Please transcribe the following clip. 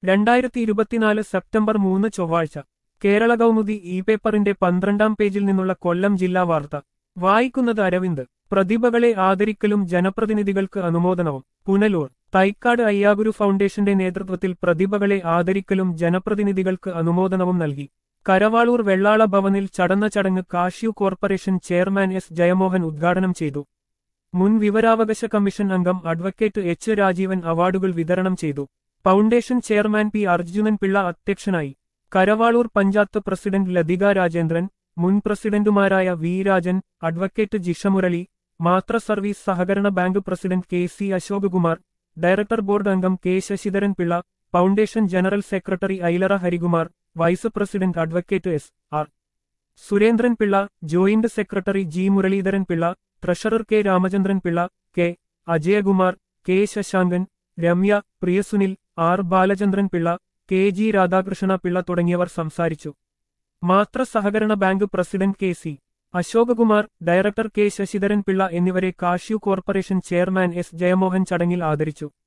രണ്ടായിരത്തി ഇരുപത്തിനാല് സെപ്റ്റംബർ മൂന്ന് ചൊവ്വാഴ്ച കേരള കൗമുദി ഇ പേപ്പറിന്റെ പന്ത്രണ്ടാം പേജിൽ നിന്നുള്ള കൊല്ലം ജില്ലാ വാർത്ത വായിക്കുന്നത് അരവിന്ദ് പ്രതിഭകളെ ആദരിക്കലും ജനപ്രതിനിധികൾക്ക് അനുമോദനവും പുനലൂർ തൈക്കാട് അയ്യാഗുരു ഫൗണ്ടേഷന്റെ നേതൃത്വത്തിൽ പ്രതിഭകളെ ആദരിക്കലും ജനപ്രതിനിധികൾക്ക് അനുമോദനവും നൽകി കരവാളൂർ വെള്ളാള ഭവനിൽ ചടന്ന ചടങ്ങ് cashew corporation chairman S Jayamohan ഉദ്ഘാടനം ചെയ്തു മുൻ വിവരാവകാശ കമ്മീഷൻ അംഗം അഡ്വക്കേറ്റ് എച്ച് രാജീവൻ അവാർഡുകൾ വിതരണം ചെയ്തു foundation chairman P Arjunan Pillai അധ്യക്ഷനായി കരവാളൂർ പഞ്ചായത്ത് പ്രസിഡന്റ് ലതിക രാജേന്ദ്രൻ മുൻ പ്രസിഡന്റുമാരായ V Rajan advocate Jishamurali Mathra service സഹകരണ bank president K C Ashok Kumar director board അംഗം K Sasidharan Pillai foundation general secretary Ailara Harikumar vice president advocate S R Surendran Pillai joint secretary G Muraleedharan Pillai treasurer K Ramachandran Pillai K Ajayakumar K Sasankan Ramya Priyasunil R Balachandran Pillai K G Radhakrishna Pillai തുടങ്ങിയവർ സംസാരിച്ചു മാത്ര സഹകരണ bank president K C Ashokakumar director K Sasidharan Pillai എന്നിവരെ cashew corporation chairman S Jayamohan ചടങ്ങിൽ ആദരിച്ചു